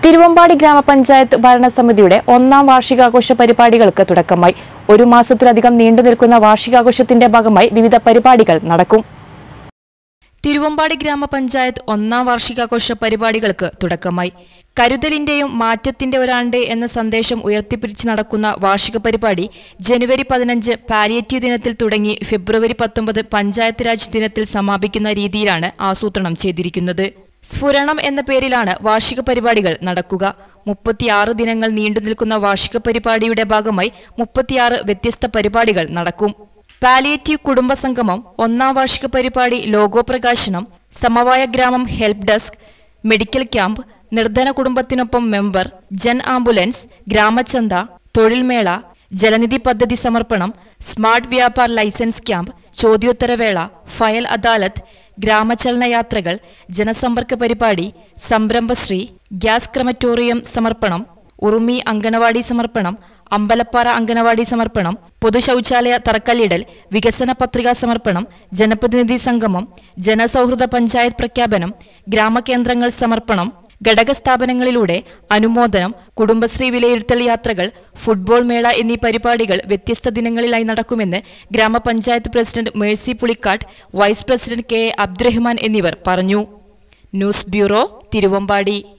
തിരുവമ്പാടി ഗ്രാമപഞ്ചായത്ത് ഭരണസമിതിയുടെ ഒന്നാം വാർഷികാഘോഷ പരിപാടികൾക്ക് തുടക്കമായി ഒരു മാസത്തിലധികം നീണ്ടു നിൽക്കുന്ന വാർഷികാഘോഷത്തിന്റെ ഭാഗമായി വിവിധ പരിപാടികൾ നടക്കും തിരുവമ്പാടി ഗ്രാമപഞ്ചായത്ത് ഒന്നാം വാർഷികാഘോഷ പരിപാടികൾക്ക് തുടക്കമായി കരുതലിന്റെയും മാറ്റത്തിന്റെ ഒരാണ്ട് എന്ന സന്ദേശം ഉയർത്തിപ്പിടിച്ച് നടക്കുന്ന വാർഷിക പരിപാടി ജനുവരി പതിനഞ്ച് പാലിയേറ്റീവ് ദിനത്തിൽ തുടങ്ങി ഫെബ്രുവരി പത്തൊമ്പത് പഞ്ചായത്ത് രാജ് ദിനത്തിൽ സമാപിക്കുന്ന രീതിയിലാണ് ആസൂത്രണം ചെയ്തിരിക്കുന്നത് സ്ഫുരണം എന്ന പേരിലാണ് വാർഷിക പരിപാടികൾ നടക്കുക മുപ്പത്തിയാറ് ദിനങ്ങൾ നീണ്ടു നിൽക്കുന്ന വാർഷിക പരിപാടിയുടെ ഭാഗമായി മുപ്പത്തിയാറ് വ്യത്യസ്ത പരിപാടികൾ നടക്കും പാലിയേറ്റീവ് കുടുംബ സംഗമം ഒന്നാം വാർഷിക പരിപാടി ലോഗോ പ്രകാശനം സമവായ ഗ്രാമം ഹെൽപ്പ് ഡെസ്ക് മെഡിക്കൽ ക്യാമ്പ് നിർധന കുടുംബത്തിനൊപ്പം മെമ്പർ ജൻ ആംബുലൻസ് ഗ്രാമചന്ത തൊഴിൽമേള ജലനിധി പദ്ധതി സമർപ്പണം സ്മാർട്ട് വ്യാപാർ ലൈസൻസ് ക്യാമ്പ് ചോദ്യോത്തരവേള ഫയൽ അദാലത്ത് ഗ്രാമചലന യാത്രകൾ ജനസമ്പർക്ക പരിപാടി സംരംഭശ്രീ ഗ്യാസ് ക്രമറ്റോറിയം സമർപ്പണം ഉറുമി അങ്കണവാടി സമർപ്പണം അമ്പലപ്പാറ അങ്കണവാടി സമർപ്പണം പൊതുശൗചാലയ തറക്കല്ലിടൽ വികസന പത്രികാ സമർപ്പണം ജനപ്രതിനിധി സംഗമം ജനസൗഹൃദ പഞ്ചായത്ത് പ്രഖ്യാപനം ഗ്രാമകേന്ദ്രങ്ങൾ സമർപ്പണം ഘടകസ്ഥാപനങ്ങളിലൂടെ അനുമോദനം കുടുംബശ്രീ വിലയിരുത്തൽ യാത്രകൾ ഫുട്ബോൾ മേള എന്നീ പരിപാടികൾ വ്യത്യസ്ത ദിനങ്ങളിലായി നടക്കുമെന്ന് ഗ്രാമപഞ്ചായത്ത് president Mercy Pulikkattu vice president K A Abdurahman എന്നിവർ പറഞ്ഞു ന്യൂസ് ബ്യൂറോ തിരുവമ്പാടി